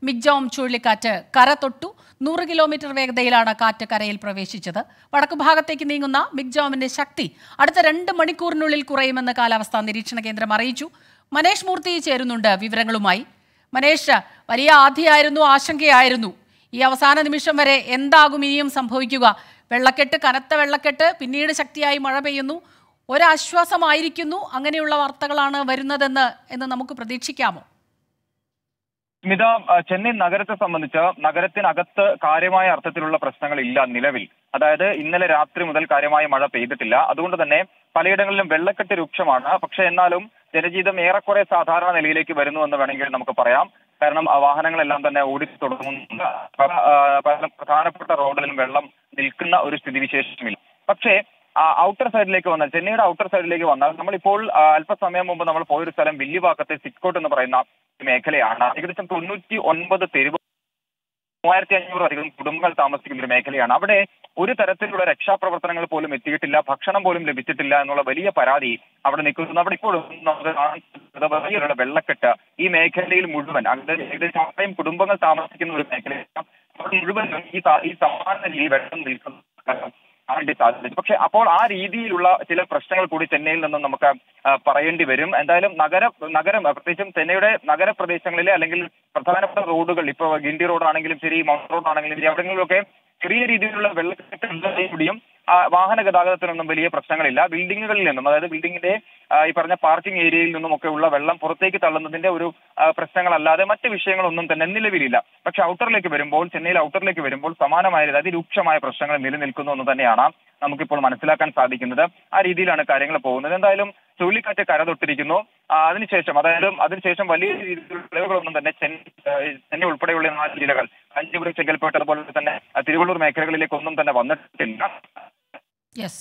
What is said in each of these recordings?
മിഗ്ജോം ചുഴലിക്കാറ്റ് കര തൊട്ടു നൂറ് കിലോമീറ്റർ വേഗതയിലാണ് കാറ്റ് കരയിൽ പ്രവേശിച്ചത് വടക്കു ഭാഗത്തേക്ക് നീങ്ങുന്ന മിഗ്ജോമിന്റെ ശക്തി അടുത്ത രണ്ട് മണിക്കൂറിനുള്ളിൽ കുറയുമെന്ന് കാലാവസ്ഥാ നിരീക്ഷണ കേന്ദ്രം അറിയിച്ചു മനേഷ് മൂർത്തി ചേരുന്നുണ്ട് വിവരങ്ങളുമായി മനേഷ് വലിയ ആധിയായിരുന്നു ആശങ്കയായിരുന്നു ഈ അവസാന നിമിഷം വരെ എന്താകും ഇനിയും സംഭവിക്കുക വെള്ളക്കെട്ട് കനത്ത വെള്ളക്കെട്ട് പിന്നീട് ശക്തിയായി മഴ പെയ്യുന്നു ഒരാശ്വാസമായിരിക്കുന്നു അങ്ങനെയുള്ള വാർത്തകളാണ് വരുന്നതെന്ന് എന്ന് നമുക്ക് പ്രതീക്ഷിക്കാമോ സ്മിത ആ, ചെന്നൈ നഗരത്തെ സംബന്ധിച്ച് നഗരത്തിനകത്ത് കാര്യമായ അർത്ഥത്തിലുള്ള പ്രശ്നങ്ങളില്ല നിലവിൽ അതായത് ഇന്നലെ രാത്രി മുതൽ കാര്യമായ മഴ പെയ്തിട്ടില്ല അതുകൊണ്ട് തന്നെ പലയിടങ്ങളിലും വെള്ളക്കെട്ട് രൂക്ഷമാണ് പക്ഷെ എന്നാലും ജനജീവിതം ഏറെക്കുറെ സാധാരണ നിലയിലേക്ക് വരുന്നു എന്ന് വേണമെങ്കിൽ നമുക്ക് പറയാം കാരണം ആ വാഹനങ്ങളെല്ലാം തന്നെ ഓടി തുടങ്ങുന്നു പല ആ, പല പ്രധാനപ്പെട്ട റോഡിലും വെള്ളം നിൽക്കുന്ന ഒരു സ്ഥിതിവിശേഷമില്ല പക്ഷേ ഔട്ടർ സൈഡിലേക്ക് വന്നാൽ ചെന്നൈയുടെ ഔട്ടർ സൈഡിലേക്ക് വന്നാൽ നമ്മളിപ്പോൾ ആ, അല്പസമയം മുമ്പ് നമ്മൾ പോയൊരു സ്ഥലം വില്ലിവാക്കത്തെ സിക്കോട്ട് എന്ന് പറയുന്ന മേഖലയാണ് ഏകദേശം തൊണ്ണൂറ്റി ഒൻപത് തെരുവ് മൂവായിരത്തി അഞ്ഞൂറ് അധികം കുടുംബങ്ങൾ താമസിക്കുന്ന ഒരു മേഖലയാണ് അവിടെ ഒരു തരത്തിലുള്ള രക്ഷാപ്രവർത്തനങ്ങൾ പോലും എത്തിയിട്ടില്ല ഭക്ഷണം പോലും ലഭിച്ചിട്ടില്ല എന്നുള്ള വലിയ പരാതി അവിടെ നിൽക്കുന്നു അവിടെ ഇപ്പോഴും നമുക്ക് കാണുന്നത് വലിയൊരു വെള്ളക്കെട്ട് ഈ മേഖലയിൽ മുഴുവൻ അങ്ങനെ ഏകദേശം ആയിരം കുടുംബങ്ങൾ താമസിക്കുന്ന ഒരു മേഖലയാണ് അവിടെ മുഴുവൻ ഈ സ- ഈ സമാന രീതിയിൽ വെള്ളം നിൽക്കുന്നു കാണേണ്ടി സാധിച്ചു പക്ഷെ അപ്പോൾ ആ രീതിയിലുള്ള ചില പ്രശ്നങ്ങൾ കൂടി ചെന്നൈയിൽ നിന്നും നമുക്ക് ആ, പറയേണ്ടി വരും എന്തായാലും നഗര നഗരം പ്രത്യേകിച്ചും ചെന്നൈയുടെ നഗരപ്രദേശങ്ങളിലെ അല്ലെങ്കിൽ പ്രധാനപ്പെട്ട റോഡുകൾ ഇപ്പൊ ഗിണ്ടി റോഡ് ആണെങ്കിലും ശരി മൗണ്ട് റോഡ് ആണെങ്കിലും ശരി അവിടെങ്ങളിലൊക്കെ ചെറിയ രീതിയിലുള്ള വെള്ളക്കെട്ട് ഉള്ളതിൽ കൂടിയും ആ, വാഹന ഗതാഗതത്തിനൊന്നും വലിയ പ്രശ്നങ്ങളില്ല ബിൽഡിങ്ങുകളിൽ നിന്നും അതായത് ബിൽഡിങ്ങിന്റെ ആ, ഈ പറഞ്ഞ പാർക്കിംഗ് ഏരിയയിൽ നിന്നും ഒക്കെ ഉള്ള വെള്ളം പുറത്തേക്ക് തള്ളുന്നതിന്റെ ഒരു ആ, പ്രശ്നങ്ങളല്ലാതെ മറ്റ് വിഷയങ്ങളൊന്നും തന്നെ നിലവിലില്ല പക്ഷെ ഔട്ടറിലേക്ക് വരുമ്പോൾ ചെന്നൈയിൽ ഔട്ടറിലേക്ക് വരുമ്പോൾ സമാനമായ ഒരു അതിരൂക്ഷമായ പ്രശ്നങ്ങൾ നിലനിൽക്കുന്നു എന്ന് തന്നെയാണ് നമുക്കിപ്പോൾ മനസ്സിലാക്കാൻ സാധിക്കുന്നത് ആ രീതിയിലാണ് കാര്യങ്ങൾ പോകുന്നത് എന്തായാലും ചുഴലിക്കാറ്റ് കരതൊട്ടിരിക്കുന്നു ആ, അതിനുശേഷം അതായത് അതിനുശേഷം വലിയ രീതിയിലുള്ള വിളവുകളൊന്നും തന്നെ ചെന്നൈ ആ, ചെന്നൈ ഉൾപ്പെടെയുള്ള നാല് ജില്ലകൾ കാഞ്ചീപുരം ചെങ്കൽപ്പേട്ട് അതുപോലെ തന്നെ ആ, തിരുവള്ളൂർ മേഖലകളിലേക്കൊന്നും തന്നെ വന്നിട്ടില്ല യെസ്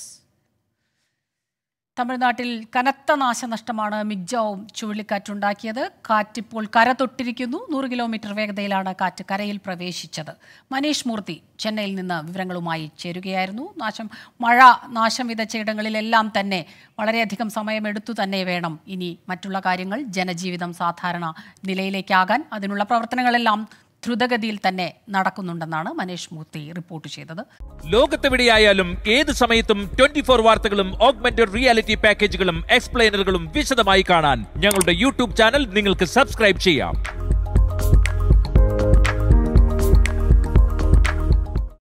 തമിഴ്നാട്ടിൽ കനത്ത നാശനഷ്ടമാണ് മിഗ്ജോവും ചുഴലിക്കാറ്റുണ്ടാക്കിയത് കാറ്റിപ്പോൾ കര തൊട്ടിരിക്കുന്നു നൂറ് കിലോമീറ്റർ വേഗതയിലാണ് കാറ്റ് കരയിൽ പ്രവേശിച്ചത് മനീഷ് മൂർത്തി ചെന്നൈയിൽ നിന്ന് വിവരങ്ങളുമായി ചേരുകയായിരുന്നു നാശം മഴ നാശം വിതച്ച ഇടങ്ങളിലെല്ലാം തന്നെ വളരെയധികം സമയമെടുത്തു തന്നെ വേണം ഇനി മറ്റുള്ള കാര്യങ്ങൾ ജനജീവിതം സാധാരണ നിലയിലേക്കാകാൻ അതിനുള്ള പ്രവർത്തനങ്ങളെല്ലാം ദ്രുതഗതിയിൽ തന്നെ നടക്കുന്നുണ്ടെന്നാണ് മനീഷ് മൂർത്തി റിപ്പോർട്ട് ചെയ്തത് ലോകത്തെവിടെയായാലും ഏത് സമയത്തും ട്വന്റി ഫോർ വാർത്തകളും ഓഗ്മെന്റഡ് റിയാലിറ്റി പാക്കേജുകളും എക്സ്പ്ലെയിനറുകളും വിശദമായി കാണാൻ ഞങ്ങളുടെ യൂട്യൂബ് ചാനൽ നിങ്ങൾക്ക് സബ്സ്ക്രൈബ് ചെയ്യാം